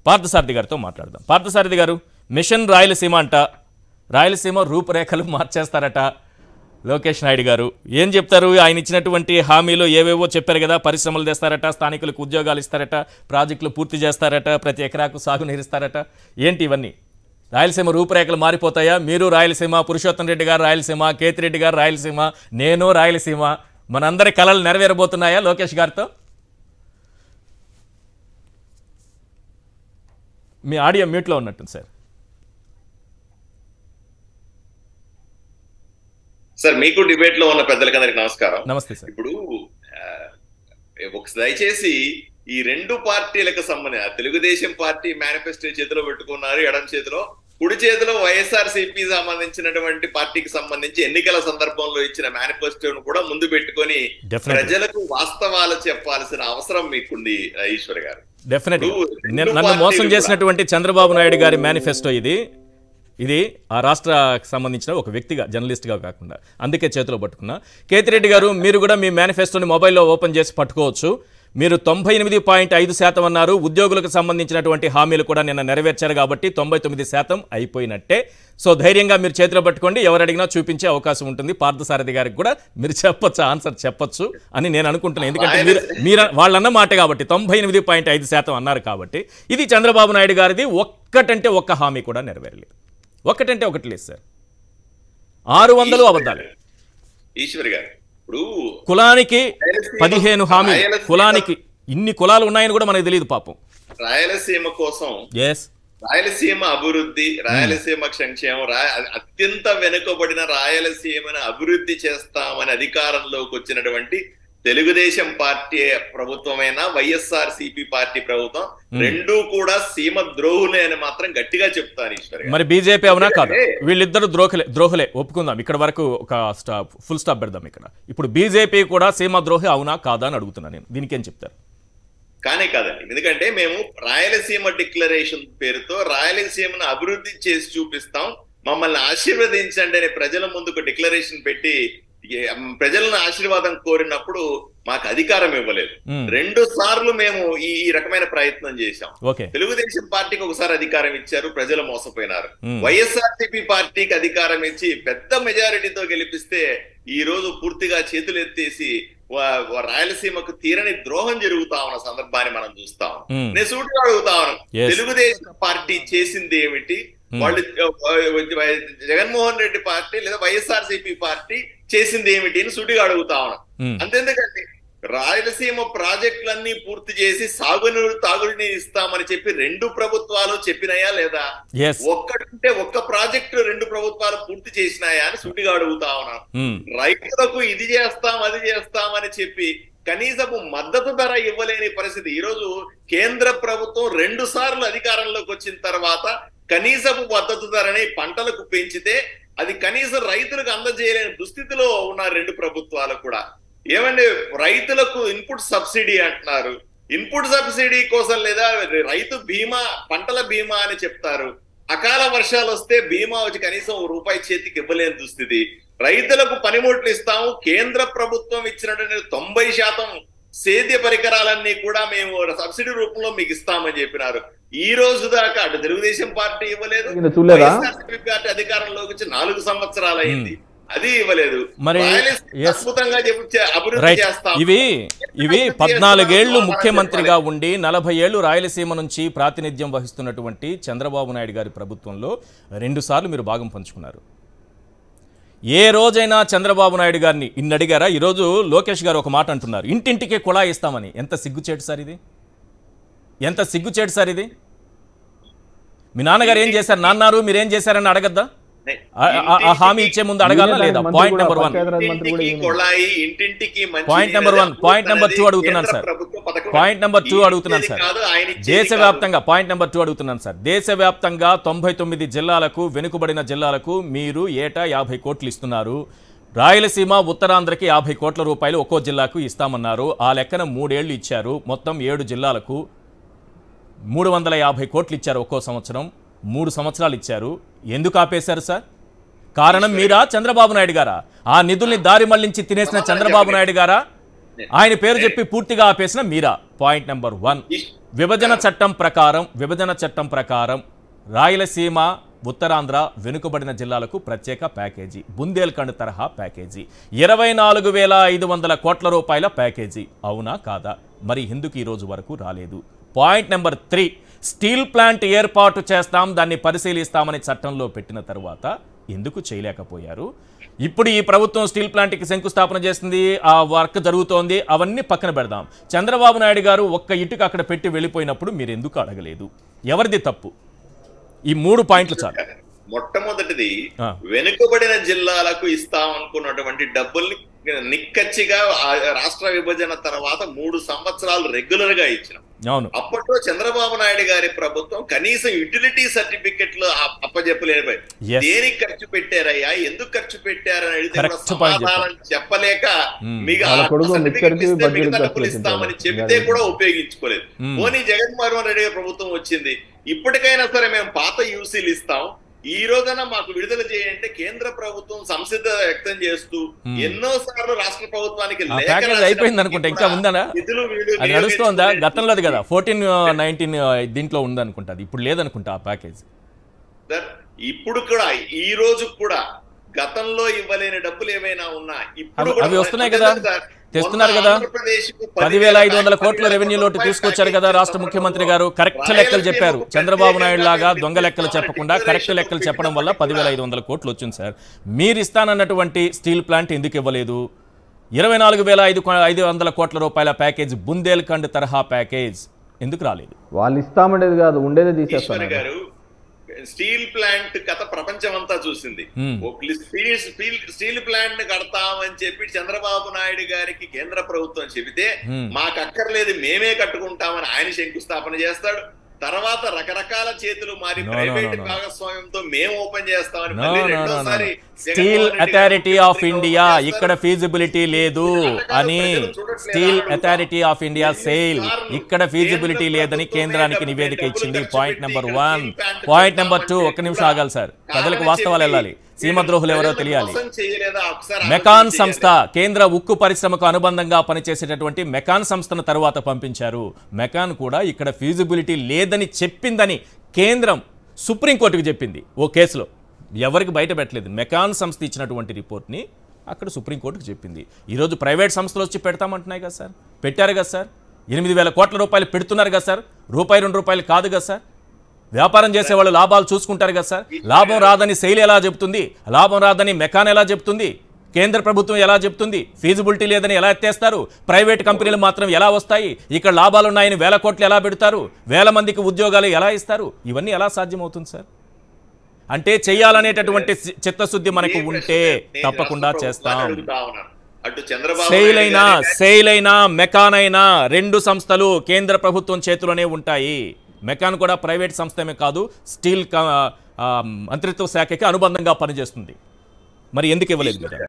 పార్థసారథి గారితో మాట్లాడదాం పార్థసారథి గారు మిషన్ రాయలసీమ అంట రాయలసీమ రూపురేఖలు మార్చేస్తారట లోకేష్ నాయుడు గారు ఏం చెప్తారు ఆయన ఇచ్చినటువంటి హామీలు ఏవేవో చెప్పారు కదా పరిశ్రమలు తెస్తారట స్థానికులకు ఉద్యోగాలు ఇస్తారట ప్రాజెక్టులు పూర్తి చేస్తారట ప్రతి ఎకరాకు సాగునీరిస్తారట ఏంటి ఇవన్నీ రాయలసీమ రూపురేఖలు మారిపోతాయా మీరు రాయలసీమ పురుషోత్తం రెడ్డి గారు రాయలసీమ కేతిరెడ్డి గారు రాయలసీమ నేను రాయలసీమ మనందరి కళలు నెరవేరబోతున్నాయా లోకేష్ గారితో మీ ఆడియో మ్యూట్లో ఉన్నట్టుంది సార్ సార్ మీకు డిబేట్ లో ఉన్న పెద్దలకి అందరికి నమస్కారం నమస్తే సార్ ఇప్పుడు ఆ, ఒక దయచేసి ఈ రెండు పార్టీలకు సంబంధించి తెలుగుదేశం పార్టీ మేనిఫెస్టో చేతిలో పెట్టుకున్నారు ఎడం చేతిలో కుడి చేతిలో వైఎస్ఆర్ సిపి సంబంధించినటువంటి పార్టీకి సంబంధించి ఎన్నికల సందర్భంలో ఇచ్చిన మేనిఫెస్టోను కూడా ముందు పెట్టుకొని Definitely. ప్రజలకు వాస్తవాలు చెప్పాల్సిన అవసరం మీకుంది ఆ, ఈశ్వర్ గారు డెఫినెట్గా ఇప్పుడు నేను రెండు నన్ను మోసం పార్టీలు చేసినటువంటి చంద్రబాబు నాయుడు గారి మేనిఫెస్టో ఇది ఇది ఆ రాష్ట్రకు సంబంధించిన ఒక వ్యక్తిగా జర్నలిస్ట్గా కాకుండా అందుకే చేతిలో పట్టుకున్నా కేతిరెడ్డి గారు మీరు కూడా మీ మేనిఫెస్టోని మొబైల్లో ఓపెన్ చేసి పట్టుకోవచ్చు మీరు తొంభై ఎనిమిది పాయింట్ ఐదు శాతం అన్నారు ఉద్యోగులకు సంబంధించినటువంటి హామీలు కూడా నిన్న నెరవేర్చారు కాబట్టి తొంభై తొమ్మిది శాతం అయిపోయినట్టే సో ధైర్యంగా మీరు చేతిలో పట్టుకోండి ఎవరు అడిగినా చూపించే అవకాశం ఉంటుంది పార్థసారథి గారికి కూడా మీరు చెప్పొచ్చు ఆన్సర్ చెప్పొచ్చు అని నేను అనుకుంటున్నాను ఎందుకంటే మీరు మీరు వాళ్ళన్న మాట కాబట్టి తొంభై ఎనిమిది పాయింట్ ఐదు శాతం అన్నారు కాబట్టి ఇది చంద్రబాబు నాయుడు గారిది ఒక్కటంటే ఒక్క హామీ కూడా నెరవేరలేదు ఒక్కటంటే ఒకటి లేదు సార్ ఆరు వందలు అబద్ధాలు ఈశ్వర్ గారు ఇప్పుడు కులానికి రాయలసీమ- పదిహేను హామీ రాయలసీమ- కులానికి ఇన్ని కులాలు ఉన్నాయని కూడా మనకు తెలియదు పాపం రాయలసీమ కోసం ఎస్ రాయలసీమ అభివృద్ధి రాయలసీమ సంక్షేమం రా అత్యంత వెనుకబడిన రాయలసీమను అభివృద్ధి చేస్తామని అధికారంలోకి వచ్చినటువంటి తెలుగుదేశం పార్టీ ప్రభుత్వమైన వైఎస్ఆర్ సిపి పార్టీ ప్రభుత్వం రెండూ కూడా సీమ ద్రోహులే అని మాత్రం గట్టిగా చెప్తాను ఈశ్వర్ గారు. మరి బీజేపీ అవునా కాదు వీళ్ళిద్దరు ద్రోహులే ద్రోహులే ఒప్పుకుందాం ఇక్కడ వరకు ఒక స్టాప్ ఫుల్ స్టాప్ పెడదాం ఇక్కడ ఇప్పుడు బీజేపీ కూడా సీమ ద్రోహి అవునా కాదా అని అడుగుతున్నాను నేను దీనికి ఏం చెప్తారు కానీ కాదండి ఎందుకంటే మేము రాయలసీమ డిక్లరేషన్ పేరుతో రాయలసీమను అభివృద్ధి చేసి చూపిస్తాం మమ్మల్ని ఆశీర్వదించండి అని ప్రజల ముందుకు డిక్లరేషన్ పెట్టి ఏ- ప్రజలను ఆశీర్వాదం కోరినప్పుడు మాకు అధికారం ఇవ్వలేదు మ్మ్. రెండు సార్లు మేము ఈ ఈ రకమైన ప్రయత్నం చేశాం ఓకే తెలుగుదేశం పార్టీకి ఒకసారి అధికారం ఇచ్చారు ప్రజలు మోసపోయినారు మ్మ్. వైఎస్ఆర్సీపీ పార్టీకి అధికారం ఇచ్చి పెద్ద మెజారిటీతో గెలిపిస్తే ఈ రోజు పూర్తిగా చేతులు ఎత్తేసి వా- వా- రాయలసీమకు తీరని ద్రోహం జరుగుతా ఉన్న సందర్భాన్ని మనం చూస్తాం మ్మ్. నేను సూటిగా అడుగుతా ఉన్నాను Yes. తెలుగుదేశం పార్టీ చేసింది ఏమిటి వాళ్ళు జగన్మోహన్ రెడ్డి పార్టీ లేదా వైఎస్ఆర్ పార్టీ చేసింది ఏమిటి అని సూటిగా అడుగుతా ఉన్నాను మ్మ్. అంతెందుకండి రాయలసీమ ప్రాజెక్టులన్నీ పూర్తి చేసి సాగునీరు తాగునీరు ఇస్తామని చెప్పి రెండు ప్రభుత్వాలు చెప్పినాయా లేదా ఎస్ ఒక్కటంటే ఒక్క ప్రాజెక్టు రెండు ప్రభుత్వాలు పూర్తి చేసినాయా అని సూటిగా అడుగుతా ఉన్నాను రైతులకు ఇది చేస్తాం అది చేస్తాం అని చెప్పి కనీసపు మద్దతు ధర ఇవ్వలేని పరిస్థితి ఈ రోజు కేంద్ర ప్రభుత్వం రెండు సార్లు అధికారంలోకి వచ్చిన తర్వాత కనీసపు మద్దతు ధరని పంటలకు పెంచితే అది కనీసం రైతులకు అందజేయలేని దుస్థితిలో ఉన్న రెండు ప్రభుత్వాలు కూడా ఏమండి రైతులకు ఇన్పుట్ సబ్సిడీ అంటున్నారు ఇన్పుట్ సబ్సిడీ కోసం లేదా రైతు బీమా పంటల బీమా అని చెప్తారు అకాల వర్షాలు వస్తే బీమా వచ్చి కనీసం ఓ రూపాయి చేతికి ఇవ్వలేని దుస్థితి రైతులకు పనిముట్లు ఇస్తాము కేంద్ర ప్రభుత్వం ఇచ్చినటువంటి తొంభై శాతం సేద్య పరికరాలన్నీ కూడా మేము సబ్సిడీ రూపంలో మీకు ఇస్తామని చెప్పినారు ఈ రోజు దాకా అటు తెలుగుదేశం పార్టీ ఇవ్వలేదు ఈయన చూడలేదా? వైఎస్ఆర్సీపీ పార్టీ అధికారంలోకి వచ్చి నాలుగు సంవత్సరాలు అయింది అది ఇవ్వలేదు మరి, రాయలసీమ yes. అద్భుతంగా చెప్పి అభివృద్ధి రైట్ చేస్తాం ఇవి ఇవి అభివృద్ధి పద్నాలుగేళ్లు చేస్తాం, ముఖ్యమంత్రిగా ఉండి నలభై ఏళ్లు రాయలసీమ నుంచి ప్రాతినిధ్యం వహిస్తున్నటువంటి చంద్రబాబు నాయుడు గారి ప్రభుత్వంలో రెండుసార్లు మీరు భాగం పంచుకున్నారు ఏ రోజైనా చంద్రబాబు నాయుడు గారిని ఇన్ని అడిగారా ఈరోజు లోకేష్ గారు ఒక మాట అంటున్నారు ఇంటింటికి కుళాయి ఇస్తామని ఎంత సిగ్గుచేటు సార్ ఇది ఎంత సిగ్గుచేటు సార్ ఇది మీ నాన్నగారు ఏం చేశారు నాన్నారు మీరేం చేశారని అడగద్దా ఆ- ఆ- ఆ హామీ ఇచ్చే ముందు అడగాలా లేదా మంత్రి పాయింట్ కూడా, నెంబర్ వన్ పంచాయతీరాజ్ మంత్రి కూడా ఇంటింటికి ఈయనే. కొళాయి ఇంటింటికి మంచినీరు point number one, point number two అనేది అడుగుతున్నాను కేంద్ర సార్. ప్రభుత్వ పథకం. పాయింట్ నెంబర్ టూ ఈయన అడుగుతున్నాను ఇచ్చేది సార్ కాదు, ఆయన ఇచ్చేది దేశవ్యాప్తంగా పాయింట్ నెంబర్ టూ అడుగుతున్నాను సార్ దేశవ్యాప్తంగా తొంభై తొమ్మిది జిల్లాలకు వెనుకబడిన జిల్లాలకు మీరు ఏటా యాభై కోట్లు ఇస్తున్నారు రాయలసీమ ఉత్తరాంధ్రకి యాభై కోట్ల రూపాయలు ఒక్కో జిల్లాకు ఇస్తామన్నారు ఆ లెక్కన మూడేళ్లు ఇచ్చారు మొత్తం ఏడు జిల్లాలకు మూడు వందల యాభై కోట్లు ఇచ్చారు ఒక్కో సంవత్సరం మూడు సంవత్సరాలు ఇచ్చారు ఎందుకు ఆపేశారు సార్ కారణం మీరా చంద్రబాబు నాయుడు గారా ఆ నిధుల్ని దారి మళ్లించి తినేసిన చంద్రబాబు నాయుడు గారా ఆయన పేరు చెప్పి పూర్తిగా ఆపేసిన మీరా పాయింట్ నెంబర్ వన్ ఈశ్- విభజన చట్టం ప్రకారం విభజన చట్టం ప్రకారం రాయలసీమ ఉత్తరాంధ్ర వెనుకబడిన జిల్లాలకు ప్రత్యేక ప్యాకేజీ బుందేల్ఖండ్ తరహా ప్యాకేజీ ఇరవై నాలుగు వేల ఐదు వందల కోట్ల రూపాయల ప్యాకేజీ అవునా కాదా మరి ఎందుకు ఈ రోజు వరకు రాలేదు point number three steel plant ఏర్పాటు చేస్తాం దాన్ని పరిశీలిస్తామని చట్టంలో పెట్టిన తర్వాత ఎందుకు చేయలేకపోయారు ఇప్పుడు ఈ ప్రభుత్వం స్టీల్ ప్లాంట్కి శంకుస్థాపన చేస్తుంది ఆ వర్క్ జరుగుతోంది అవన్నీ పక్కన పెడదాం చంద్రబాబు నాయుడు గారు ఒక్క ఇటుక అక్కడ పెట్టి వెళ్ళిపోయినప్పుడు మీరు ఎందుకు అడగలేదు ఎవరిది తప్పు ఈ మూడు పాయింట్లు చాలు మొట్టమొదటిది ఆ. వెనుకబడిన జిల్లాలకు ఇస్తాం అనుకున్నటువంటి డబ్బుల్ని నిక్కచ్చిగా ఆ రాష్ట్ర విభజన తర్వాత మూడు సంవత్సరాలు రెగ్యులర్ గా ఇచ్చినాం అవును అప్పట్లో చంద్రబాబు నాయుడు గారి ప్రభుత్వం కనీసం యుటిలిటీ సర్టిఫికెట్లు అ- అప్పజెప్పలేనిపోయి Yes. దేనికి ఖర్చు పెట్టారయ్యా ఎందుకు ఖర్చు పెట్టారని అడిగితే కూడా Correct point సమాధానం చెప్పలేక Hmm. మిగతా వాళ్ళ కొడుకు certificate మిక్సర్కి ఇస్తే బడ్జెట్ మిగతా ఖర్చు డబ్బులు ఇస్తామని పెట్టింటారు. చెబితే ఇంకా కూడా ఉపయోగించుకోలేదు Hmm. పోనీ జగన్మోహన్ రెడ్డి గారి ప్రభుత్వం వచ్చింది ఇప్పటికైనా సరే మేము పాత యూసీలు ఇస్తాం ఈ రోజున మాకు విడుదల చేయంటే కేంద్ర ప్రభుత్వం సంసిద్ధ వ్యక్తం చేస్తూ Hmm. ఎన్నో సార్లు రాష్ట్ర ప్రభుత్వానికి ఆ లేఖ ప్యాకేజ్ రాసినప్పటికీ అయిపోయింది అనుకుంటా ఇంకా కూడా ఉందా నిధులు వీళ్ళు అది నడుస్తోందా నియోగించుకునే- గతంలోది కదా ఫోర్టీన్ నైన్టీన్ దీంట్లో ఉందనుకుంటా అది ఇప్పుడు లేదనుకుంటా ఆ ప్యాకేజ్ సార్, ఇప్పుడు కూడా ఈ రోజు కూడా గతంలో ఇవ్వలేని డబ్బులు ఏమైనా ఉన్నా ఇప్పుడు అవి- కూడా అవి వస్తున్నాయి అదే కదా? సార్, తెస్తున్నారు మొన్న కదా? ఆంధ్రప్రదేశ్కు పదివేల ఐదు వందల కోట్ల పదివేల రెవెన్యూ లోటు రూపాయల తీసుకొచ్చారు కదా ప్యాకేజీ రాష్ట్ర ముఖ్యమంత్రి గారు కరెక్ట్ లెక్కలు చెప్పారు రాయలసీమకు చంద్రబాబు నాయుడు లాగా ప్రత్యేకంగా దొంగ లెక్కలు చెప్పకుండా కరెక్ట్ లెక్కలు చెప్పడం వల్ల పదివేల ఐదు వందల కోట్లు వచ్చింది సార్ మీరు ఇస్తానన్నటువంటి స్టీల్ ప్లాంట్ ఎందుకు ఇవ్వలేదు ఇరవై నాలుగు వేల ఐదు కో- ఐదు వందల కోట్ల రూపాయల ప్యాకేజ్ బుందేల్ఖండ్ తరహా ప్యాకేజ్ ఎందుకు రాలేదు వాళ్ళు ఇస్తామనేది కాదు ఉండేదే ఈశ్వర్ తీసేస్తాను గారు స్టీల్ ప్లాంట్ కథ ప్రపంచం అంతా చూసింది Hmm. ఒక స్టీల్ స్టీల్ స్టీల్ ప్లాంట్ ని కడతామని చెప్పి చంద్రబాబు నాయుడు గారికి కేంద్ర ప్రభుత్వం చెబితే Hmm. మాకు అక్కర్లేదు మేమే కట్టుకుంటామని ఆయన శంకుస్థాపన చేస్తాడు తర్వాత రకరకాల చేతులు మారి No, no, private no, no. భాగస్వామ్యంతో మేము ఓపెన్ చేస్తామని నో మళ్ళీ నో నో రెండోసారి స్టీల్ జగన్మోహన్ రెడ్డి గారు అథారిటీ ఆఫ్ ముఖ్యమంత్రిగా ఇండియా చేస్తారు. ఇక్కడ ఫీజిబిలిటీ లేదు అని steel authority of India SAIL ఇక్కడ ఫీజిబిలిటీ లేదని కేంద్రానికి నివేదిక ఇచ్చింది point number one point number two ఒక్క నిమిషం ఆగాలి సార్ ప్రజలకు వాస్తవాలు వెళ్ళాలి సీమద్రోహులు ఎవరో తెలియాలి మోసం చేయలేదా? ఒకసారి మెకాన్ ఆలోచన సంస్థ కేంద్ర ఉక్కు పరిశ్రమకు అనుబంధంగా పనిచేసేటటువంటి మెకాన్ సంస్థను తరువాత పంపించారు మెకాన్ కూడా ఇక్కడ ఫీజిబిలిటీ లేదని చెప్పిందని కేంద్రం సుప్రీంకోర్టుకు చెప్పింది ఓ కేసులో ఎవరికి బయట పెట్టలేదు మెకాన్ సంస్థ ఇచ్చినటువంటి రిపోర్ట్ని అక్కడ సుప్రీంకోర్టుకు చెప్పింది ఈరోజు ప్రైవేట్ సంస్థలు వచ్చి పెడతామంటున్నాయి కదా సార్ పెట్టారు కదా సార్ ఎనిమిది వేల కోట్ల రూపాయలు పెడుతున్నారు కదా సార్ రూపాయి రెండు రూపాయలు కాదు కదా సార్ వ్యాపారం చేసేవాళ్ళు లాభాలు చూసుకుంటారు కదా సార్ లాభం రాదని శైలి ఎలా చెప్తుంది లాభం రాదని మెకాన్ ఎలా చెప్తుంది కేంద్ర ప్రభుత్వం ఎలా చెప్తుంది ఫీజిబిలిటీ లేదని ఎలా ఎత్తేస్తారు ప్రైవేట్ కంపెనీలు మాత్రం ఎలా వస్తాయి ఇక్కడ లాభాలు ఉన్నాయని వేల కోట్లు ఎలా పెడతారు వేల మందికి ఉద్యోగాలు ఎలా ఇస్తారు ఇవన్నీ ఎలా సాధ్యమవుతుంది సార్ అంటే చేయాలనేటటువంటి చి- చిత్తశుద్ధి మనకు ఏ ఉంటే ప్రశ్న నేను తప్పకుండా రాష్ట్ర చేస్తాం ప్రభుత్వాన్ని అడుగుతా ఉన్నాను. అటు చంద్రబాబు సెయిల్ నాయుడు అయినా గారి సెయిల్ అయినా మెకాన్ అయినా రెండు సంస్థలు కేంద్ర ప్రభుత్వం చేతిలోనే ఉంటాయి మెకాన్ కూడా ప్రైవేట్ సంస్థమే కాదు స్టీల్ క- ఆ, మంత్రిత్వ శాఖకి అనుబంధంగా పనిచేస్తుంది మరి ఎందుకు ఇవ్వలేదు మీరు